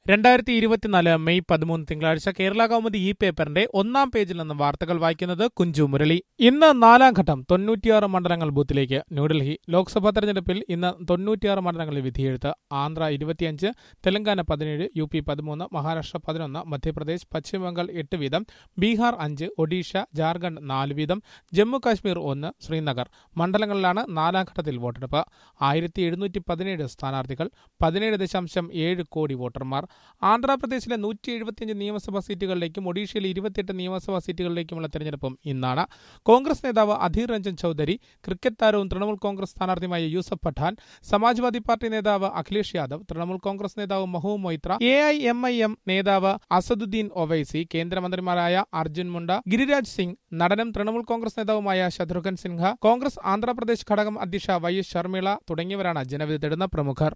രണ്ടായിരത്തി ഇരുപത്തിനാല് മെയ് പതിമൂന്ന് തിങ്കളാഴ്ച കേരള കൗമുദി ഈ പേപ്പറിന്റെ ഒന്നാം പേജിൽ നിന്ന് വാർത്തകൾ വായിക്കുന്നത് കുഞ്ചു മുരളി ഇന്ന് നാലാം ഘട്ടം തൊണ്ണൂറ്റിയാറ് മണ്ഡലങ്ങൾ ബൂത്തിലേക്ക് ന്യൂഡൽഹി ലോക്സഭാ തെരഞ്ഞെടുപ്പിൽ ഇന്ന് തൊണ്ണൂറ്റിയാറ് മണ്ഡലങ്ങളിൽ വിധിയെഴുത്ത് ആന്ധ്ര ഇരുപത്തിയഞ്ച് തെലങ്കാന പതിനേഴ് യു പി പതിമൂന്ന് മഹാരാഷ്ട്ര പതിനൊന്ന് മധ്യപ്രദേശ് പശ്ചിമബംഗാൾ എട്ട് വീതം ബീഹാർ അഞ്ച് ഒഡീഷ ജാർഖണ്ഡ് നാല് വീതം ജമ്മു കാശ്മീർ ഒന്ന് ശ്രീനഗർ മണ്ഡലങ്ങളിലാണ് നാലാം ഘട്ടത്തിൽ വോട്ടെടുപ്പ് ആയിരത്തി എഴുന്നൂറ്റി പതിനേഴ് സ്ഥാനാർത്ഥികൾ പതിനേഴ് ദശാംശം ഏഴ് കോടി വോട്ടർമാർ ആന്ധ്രാപ്രദേശിലെ നൂറ്റി എഴുപത്തിയഞ്ച് നിയമസഭാ സീറ്റുകളിലേക്കും ഒഡീഷയിലെ ഇരുപത്തിയെട്ട് നിയമസഭാ സീറ്റുകളിലേക്കുമുള്ള തെരഞ്ഞെടുപ്പും ഇന്നാണ് കോൺഗ്രസ് നേതാവ് അധീർ രഞ്ജൻ ചൌധരി ക്രിക്കറ്റ് താരവും തൃണമൂൽ കോൺഗ്രസ് സ്ഥാനാർത്ഥിയുമായ യൂസഫ് പഠാൻ സമാജ്വാദി പാർട്ടി നേതാവ് അഖിലേഷ് യാദവ് തൃണമൂൽ കോൺഗ്രസ് നേതാവ് Mahua Moitra A I M I M നേതാവ് അസദുദ്ദീൻ ഒവൈസി കേന്ദ്രമന്ത്രിമാരായ അർജുൻ മുണ്ട ഗിരിരാജ് സിംഗ് നടനും തൃണമൂൽ കോൺഗ്രസ് നേതാവുമായ ശത്രുഘ്ൻ സിൻഹ കോൺഗ്രസ് ആന്ധ്രാപ്രദേശ് ഘടകം അധ്യക്ഷ വൈ എസ് ശർമിള തുടങ്ങിയവരാണ് ജനവിധി തേടുന്ന പ്രമുഖർ